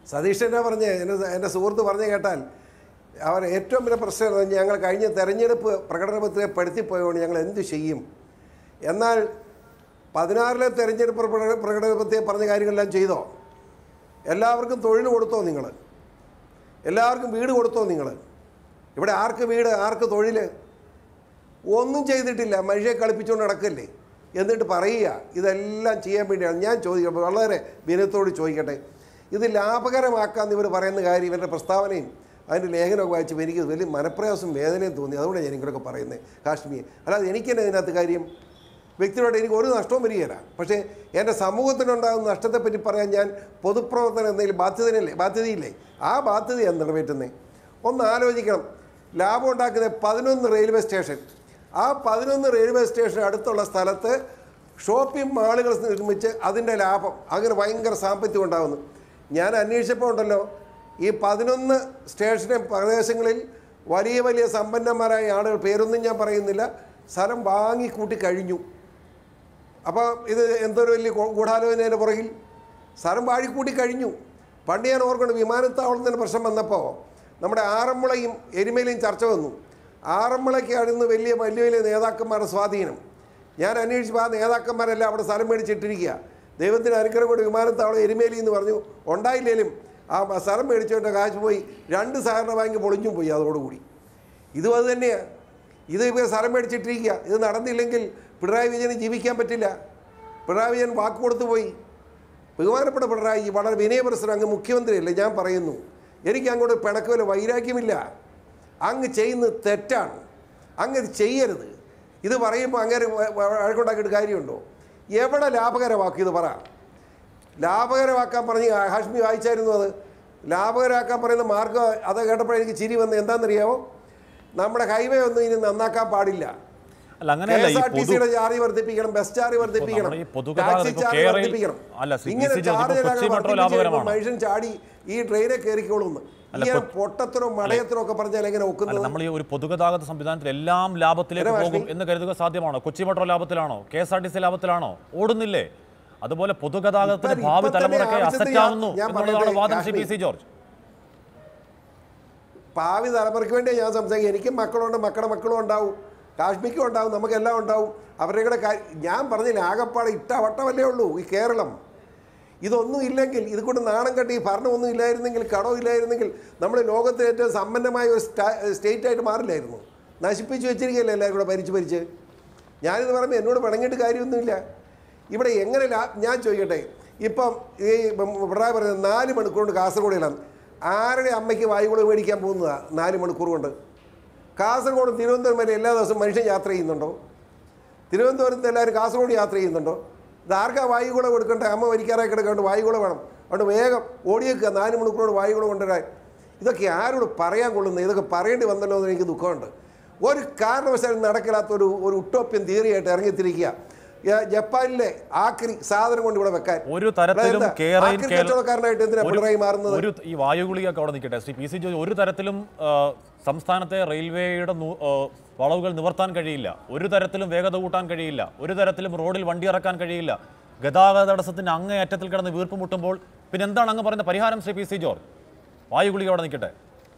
സതീഷ് എന്നാ പറഞ്ഞേ എൻ്റെ എൻ്റെ സുഹൃത്ത് പറഞ്ഞു കേട്ടാൽ അവർ ഏറ്റവും വലിയ പ്രശ്നം എന്ന് പറഞ്ഞാൽ ഞങ്ങൾ കഴിഞ്ഞ തെരഞ്ഞെടുപ്പ് പ്രകടനപത്രിക പെടുത്തിപ്പോയതുകൊണ്ട് ഞങ്ങൾ എന്ത് ചെയ്യും എന്നാൽ പതിനാറിലെ തെരഞ്ഞെടുപ്പ് പ്രകട- പ്രകടനപത്രിക പറഞ്ഞ കാര്യങ്ങളെല്ലാം ചെയ്തോ എല്ലാവർക്കും തൊഴിൽ കൊടുത്തോ നിങ്ങൾ എല്ലാവർക്കും വീട് കൊടുത്തോ നിങ്ങൾ ഇവിടെ ആർക്ക് വീട് ആർക്ക് തൊഴിൽ ഒന്നും ചെയ്തിട്ടില്ല മനുഷ്യരെ കളിപ്പിച്ചുകൊണ്ട് നടക്കല്ലേ എന്നിട്ട് പറയുക ഇതെല്ലാം ചെയ്യാൻ വേണ്ടിയാണ് ഞാൻ ചോദിക്കട്ടെ വളരെ വിനയത്തോട് ചോദിക്കട്ടെ ഇത് ലാഭകരമാക്കാമെന്ന് ഇവർ പറയുന്ന കാര്യം ഇവരുടെ പ്രസ്താവനയും അതിൻ്റെ ലേഖനമൊക്കെ വായിച്ചപ്പോൾ എനിക്ക് വലിയ മനപ്രയാസം വേദനയും തോന്നി അതുകൊണ്ടാണ് ഞാൻ ഇങ്ങനെയൊക്കെ പറയുന്നത് കാശ്മീർ അല്ലാതെ എനിക്കെന്നെ ഇതിനകത്ത് കാര്യം വ്യക്തിയോട് എനിക്ക് ഒരു നഷ്ടവും വരികയില്ല പക്ഷേ എൻ്റെ സമൂഹത്തിനുണ്ടാകുന്ന നഷ്ടത്തെപ്പറ്റി പറയാൻ ഞാൻ പൊതുപ്രവർത്തനം എന്തെങ്കിലും ബാധ്യതയില്ലേ ബാധ്യതയില്ലേ ആ ബാധ്യതയാണ് നിറവേറ്റുന്നത് ഒന്ന് ആലോചിക്കണം ലാഭം ഉണ്ടാക്കുന്ന പതിനൊന്ന് റെയിൽവേ സ്റ്റേഷൻ ആ പതിനൊന്ന് റെയിൽവേ സ്റ്റേഷൻ അടുത്തുള്ള സ്ഥലത്ത് ഷോപ്പിംഗ് മാളുകൾ നിർമ്മിച്ച് അതിൻ്റെ ലാഭം അങ്ങനെ ഭയങ്കര സാമ്പത്തികം ഉണ്ടാകുന്നു ഞാൻ അന്വേഷിച്ചപ്പോൾ ഉണ്ടല്ലോ ഈ പതിനൊന്ന് സ്റ്റേഷൻ പ്രദേശങ്ങളിൽ വലിയ വലിയ സമ്പന്നന്മാരായ ആളുകൾ പേരൊന്നും ഞാൻ പറയുന്നില്ല സ്ഥലം വാങ്ങിക്കൂട്ടി കഴിഞ്ഞു അപ്പോൾ ഇത് എന്തൊരു വലിയ ഗൂ- ഗൂഢാലോചനയുടെ പുറകിൽ സ്ഥലം വാഴിക്കൂട്ടി കഴിഞ്ഞു പണ്ട് ഞാൻ ഓർക്കണം വിമാനത്താവളത്തിൻ്റെ പ്രശ്നം വന്നപ്പോൾ നമ്മുടെ ആറന്മുളയും എരുമേലിയും ചർച്ച വന്നു ആറന്മുളയ്ക്കായിരുന്നു വലിയ വലിയ വലിയ നേതാക്കന്മാരുടെ സ്വാധീനം ഞാൻ അന്വേഷിച്ചപ്പോൾ ആ നേതാക്കന്മാരെല്ലാം അവിടെ സ്ഥലം മേടിച്ചിട്ടിരിക്കുക ദൈവത്തിന് അനുഗ്രഹം കൊണ്ട് വിമാനത്താവളം എരുമേലി എന്ന് പറഞ്ഞു ഉണ്ടായില്ലേലും ആ സ്ഥലം മേടിച്ചുകൊണ്ട് കാശ് പോയി രണ്ട് സഹകരണ ബാങ്ക് പൊളിഞ്ഞും പോയി അതോടുകൂടി ഇതും അത് തന്നെയാണ് ഇത് ഇപ്പോൾ സ്ഥലം മേടിച്ചിട്ടിരിക്കുക ഇത് നടന്നില്ലെങ്കിൽ പിണറായി വിജയന് ജീവിക്കാൻ പറ്റില്ല പിണറായി വിജയൻ വാക്ക് കൊടുത്തു പോയി ബഹുമാനപ്പെട്ട പിണറായി വളരെ വിനയപുരസ്ഥൻ അങ്ങ് മുഖ്യമന്ത്രിയല്ലേ ഞാൻ പറയുന്നു എനിക്ക് അങ്ങോട്ട് പിണക്കമില്ല വൈരാഗ്യമില്ല അങ്ങ് ചെയ്യുന്നത് തെറ്റാണ് അങ്ങ് ഇത് ചെയ്യരുത് ഇത് പറയുമ്പോൾ അങ്ങനെ വഴക്കുണ്ടാക്കിയിട്ട് കാര്യമുണ്ടോ എവിടെ ലാഭകരമാക്കി ഇത് പറ ലാഭകരമാക്കാൻ പറഞ്ഞ് ഹാഷ്മി വായിച്ചായിരുന്നു അത് ലാഭകരമാക്കാൻ പറയുന്ന മാർഗം അത് കേട്ടപ്പോൾ എനിക്ക് ചിരി വന്ന് എന്താണെന്നറിയാമോ നമ്മുടെ ഹൈവേ ഒന്നും ഇനി നന്നാക്കാൻ പാടില്ല അല്ല അങ്ങനെയല്ല ഈ പൊതു KSRTC യുടെ ചാർജ് വർദ്ധിപ്പിക്കണം ബസ് ചാർജ് വർദ്ധിപ്പിക്കണം നമ്മുടെ ഈ പൊതുഗതാഗതം ടാക്സി ഇപ്പോൾ ചാർജ് കേരളയിൽ- വർദ്ധിപ്പിക്കണം അല്ല, ശ്രീ ഇങ്ങനെ പി. സി. ജോർജ് ഇപ്പോൾ ചാർജ് കൊച്ചി മെട്രോ വർദ്ധിപ്പിച്ച് ലാഭകരമാണോ? മനുഷ്യൻ ചാടി ഈ ട്രെയിനെ കയറിക്കോളുന്നു അല്ല, ഇങ്ങനെ കൊ- പൊട്ടത്തിനോ മടയത്തിനോ ഒക്കെ പറഞ്ഞാൽ എങ്ങനെ അല്ല ഒക്കുന്നത് നമ്മൾ ഈ ഒരു പൊതുഗതാഗത സംവിധാനത്തിൽ എല്ലാം ലാഭത്തിലേക്ക് എന്നെ പോകും വാഷ്മി. എന്ന് കരുതുക സാധ്യമാണോ കൊച്ചി മെട്രോ ലാഭത്തിലാണോ K S R T C ലാഭത്തിലാണോ ഓടുന്നില്ലേ അതുപോലെ പൊതുഗതാഗതത്തിന് ഇപ്പം- ഭാവി ഇപ്പം തന്നെ തലമുറയ്ക്ക് ആവശ്യത്തിന് അസറ്റാവുന്നു ഞാൻ എന്നുള്ളതാണ് പറയട്ടെ, വാദം ശ്രീ പി കാശ്മീർ. സി ജോർജ് ഭാവി തലമുറയ്ക്ക് വേണ്ടി ഞാൻ സംസാരിക്കും എനിക്കും മക്കളുണ്ട് മക്കളുടെ മക്കളും ഉണ്ടാവും കാശ്മീർക്കും ഉണ്ടാവും നമുക്കെല്ലാം ഉണ്ടാവും അവരുടെ കൂടെ കാ- ഞാൻ പറഞ്ഞില്ല ആകപ്പാടെ ഇട്ട വട്ടമല്ലേ ഉള്ളൂ ഈ കേരളം ഇതൊന്നും ഇല്ലെങ്കിൽ ഇത് കൊണ്ട് നാണം കെട്ടി ഈ ഭരണമൊന്നും ഇല്ലായിരുന്നെങ്കിൽ കടവും ഇല്ലായിരുന്നെങ്കിൽ നമ്മൾ ലോകത്തിലെ ഏറ്റവും സമ്പന്നമായ ഒരു സ്റ്റേറ്റ് ആയിട്ട് മാറില്ലായിരുന്നു നശിപ്പിച്ച് വെച്ചിരിക്കുകയല്ലേ എല്ലാവരും കൂടെ ഭരിച്ച് ഭരിച്ച് ഞാനിത് പറയുമ്പോൾ എന്നോട് പിണങ്ങിയിട്ട് കാര്യമൊന്നുമില്ല ഇവിടെ എങ്ങനെ ലാ- ഞാൻ ചോദിക്കട്ടെ ഇപ്പം ഈ പിണറായി പറയുന്നത് നാല് മണിക്കൂർ കൊണ്ട് കാസർഗോഡിലാണ് ആരുടെ അമ്മയ്ക്ക് വായുകുളം മേടിക്കാൻ പോകുന്നതാണ് നാല് മണിക്കൂർ കൊണ്ട് കാസർഗോഡ് തിരുവനന്തപുരം വരെ എല്ലാ ദിവസവും മനുഷ്യൻ യാത്ര ചെയ്യുന്നുണ്ടോ തിരുവനന്തപുരത്ത് എല്ലാവരും കാസർഗോഡ് യാത്ര ചെയ്യുന്നുണ്ടോ ഇത് ആർക്കാ വായുകുളം കൊടുക്കണ്ടേ അമ്മ വരിക്കാറായി കിടക്കാണ്ട് വായുകുളം വേണം അതുകൊണ്ട് വേഗം ഓടിയേക്കുക നാല് മണിക്കൂറോട് വായുകുളം കൊണ്ടുവരാൻ ഇതൊക്കെ ആരോട് പറയാൻ കൊള്ളുന്നത് ഇതൊക്കെ പറയേണ്ടി വന്നല്ലോ എന്ന് എനിക്ക് ദുഃഖമുണ്ട് ഒരു കാരണവശാലും നടക്കില്ലാത്ത ഒരു ഒരു ഉട്ടോപ്യൻ തിയറിയായിട്ട് ഇറങ്ങിത്തിരിക്കുക ഏ- ജപ്പാനിലെ ആക്രി സാധനം കൊണ്ട് ഇവിടെ വെക്കാൻ ഒരു തരത്തിലും എന്താ? കേരള ആക്രി കച്ചവടക്കാരനായിട്ട് എന്തിനാ ഒരു- പിണറായി മാറുന്നത് ഒരു ഈ വായുഗുളിയൊക്കെ അവിടെ നിൽക്കട്ടെ ശ്രീ പി സി ജോർജ് ഒരു തരത്തിലും ആ, സംസ്ഥാനത്തെ റെയിൽവേയുടെ നു- ആ, വളവുകൾ നിവർത്താൻ കഴിയില്ല ഒരു തരത്തിലും വേഗത കൂട്ടാൻ കഴിയില്ല ഒരു തരത്തിലും റോഡിൽ വണ്ടി ഇറക്കാൻ കഴിയില്ല ഗതാഗത തടസ്സത്തിന് അങ്ങേയറ്റത്തിൽ കിടന്ന് വീർപ്പ് മുട്ടുമ്പോൾ പിന്നെ എന്താണ് അങ്ങ് പറയുന്ന പരിഹാരം ശ്രീ പി സി ജോർജ് വായുഗുളിക അവിടെ നിൽക്കട്ടെ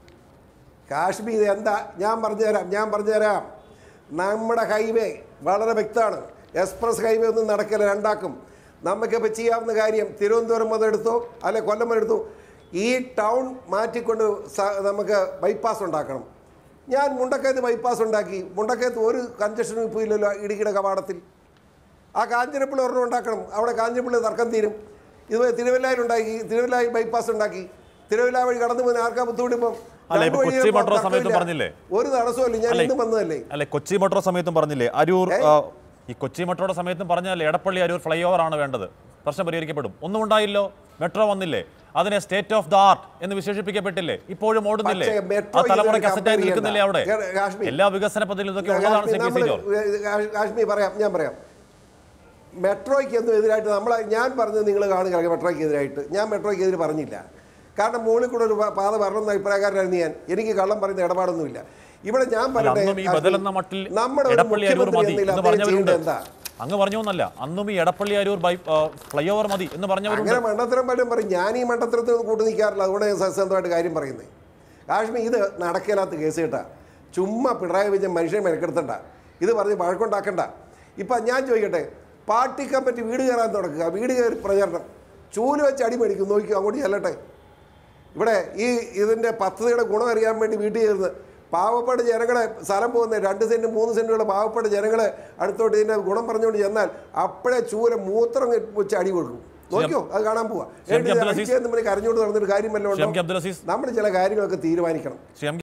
കാശ്മീർ എന്താ ഞാൻ പറഞ്ഞുതരാം ഞാൻ പറഞ്ഞുതരാം നമ്മുടെ ഹൈവേ വളരെ വ്യക്തമാണ് എക്സ്പ്രസ് ഹൈവേ ഒന്നും നടക്കില്ല രണ്ടാക്കും നമുക്കിപ്പോൾ ചെയ്യാവുന്ന കാര്യം തിരുവനന്തപുരം മുതൽ എടുത്തോ അല്ലെ കൊല്ലം മുതൽ എടുത്തോ ഈ ടൗൺ മാറ്റിക്കൊണ്ട് സ- നമുക്ക് ബൈപ്പാസ് ഉണ്ടാക്കണം ഞാൻ മുണ്ടക്കയത്ത് ബൈപ്പാസ് ഉണ്ടാക്കി മുണ്ടക്കയത്ത് ഒരു കൺജക്ഷനും ഇപ്പോൾ ഇല്ലല്ലോ ഇടുക്കിയുടെ കവാടത്തിൽ ആ കാഞ്ഞിരപ്പള്ളി ഒരെണ്ണം ഉണ്ടാക്കണം അവിടെ കാഞ്ഞിരപ്പള്ളി തർക്കം തീരും ഇതുപോലെ തിരുവല്ലായിൽ ഉണ്ടാക്കി തിരുവല്ലായിൽ ബൈപ്പാസ് ഉണ്ടാക്കി തിരുവല്ല വഴി കടന്നു പോകുന്ന ആർക്കാ ബുദ്ധിമുട്ടിപ്പം അല്ല, രണ്ട് ഇപ്പൊ കൊച്ചി വഴിയും മെട്രോ സമയത്തും തർക്കമില്ല. പറഞ്ഞില്ലേ? ഒരു തടസ്സമില്ല ഞാൻ അല്ലേ? ഇന്നും വന്നതല്ലേ അല്ലെ കൊച്ചി മെട്രോ സമയത്തും പറഞ്ഞില്ലേ അരൂർ ആ, ഈ കൊച്ചി മെട്രോയുടെ സമയത്തും പറഞ്ഞല്ലേ എടപ്പള്ളി അരൂർ ഫ്ലൈ ഓവർ ആണ് വേണ്ടത് പ്രശ്നം പരിഹരിക്കപ്പെടും ഒന്നും ഉണ്ടായില്ലോ മെട്രോ വന്നില്ലേ അതിനെ സ്റ്റേറ്റ് ഓഫ് ദ ആർട്ട് എന്ന് വിശേഷിപ്പിക്കപ്പെട്ടില്ലേ ഇപ്പോഴും ഓടുന്നില്ലേ പക്ഷേ മെട്രോ ആ തലമുറയ്ക്ക് ഇതൊരു അസറ്റായി company നിൽക്കുന്നില്ലേ അവിടെ അല്ല. കാശ്മീർ. എല്ലാ വികസന പദ്ധതിയിലും ഇതൊക്കെ ഉള്ളതാണ് ശ്രീ പി സി നമ്മള് ജോർജ് കാശ്- കാശ്മീർ പറയാം ഞാൻ പറയാം മെട്രോയ്ക്ക് ഒന്നും എതിരായിട്ട് നമ്മൾ ഞാൻ പറഞ്ഞത് നിങ്ങൾ കാണുക മെട്രോയ്ക്ക് എതിരായിട്ട് ഞാൻ മെട്രോയ്ക്ക് എതിരെ പറഞ്ഞില്ല കാരണം മുകളിൽ കൂടെ ഒരു പാ- പാത വരണം എന്ന അഭിപ്രായക്കാരനായിരുന്നു ഞാൻ എനിക്ക് കള്ളം പറയുന്ന ഇടപാടൊന്നുമില്ല ഇവിടെ ഞാൻ പറയട്ടെ അന്നും ഈ കാശ്മീർ, ബദലെന്ന മട്ടിൽ നമ്മുടെ ഒരു എടപ്പള്ളി അരൂർ മുഖ്യമന്ത്രി മതി എന്നതിൽ എന്ന് അദ്ദേഹം പറഞ്ഞവരുണ്ട് ചെയ്യേണ്ടത് എന്താ അങ്ങ് പറഞ്ഞൊന്നല്ല അന്നും ഈ Edappally Aroor by flyover മതി എന്ന് പറഞ്ഞവരുണ്ട് അങ്ങനെ മണ്ടത്തരം പലരും പറയും ഞാൻ ഈ മണ്ടത്തരത്തിൽ നിന്ന് കൂട്ടു നിൽക്കാറില്ല അതുകൊണ്ട് ഞാൻ സത്യസന്ധമായിട്ട് കാര്യം പറയുന്നത് കാശ്മീർ ഇത് നടക്കില്ലാത്ത കേസ് കേട്ടാ ചുമ്മാ പിണറായി വിജയൻ മനുഷ്യനെ മെനക്കെടുത്തണ്ട ഇത് പറഞ്ഞ് വഴക്കുണ്ടാക്കണ്ട ഇപ്പം ഞാൻ ചോദിക്കട്ടെ പാർട്ടി കമ്മിറ്റി വീട് കയറാൻ തുടക്കുക വീട് കയറി പ്രചരണം ചൂല് വെച്ച് അടി മേടിക്കും നോക്കിയോ അങ്ങോട്ട് ചെല്ലട്ടെ ഇവിടെ ഈ ഇതിൻ്റെ പദ്ധതിയുടെ ഗുണം അറിയാൻ വേണ്ടി വീട്ടിൽ ചേർന്ന് പാവപ്പെട്ട ജനങ്ങളെ സ്ഥലം പോകുന്ന രണ്ട് സെൻറ്റ് മൂന്ന് സെൻറ്റുള്ള പാവപ്പെട്ട ജനങ്ങളെ അടുത്തോട്ട് ഇതിൻ്റെ ഗുണം പറഞ്ഞുകൊണ്ട് ചെന്നാൽ അപ്പോഴേ ചൂല മൂത്രം വെച്ച് അടി കൊടുക്കും നോക്കിയോ അത് കാണാൻ പോവാ ശ്രീ എം. കെ. അബ്ദുൽ അസീസ്. നമ്മൾ കരഞ്ഞോണ്ട് നടന്നിട്ട് കാര്യം വല്ലതും ശ്രീ എം. ഉണ്ടോ? കെ. അബ്ദുൽ അസീസ് നമ്മൾ ചില കാര്യങ്ങളൊക്കെ തീരുമാനിക്കണം ശ്രീ എം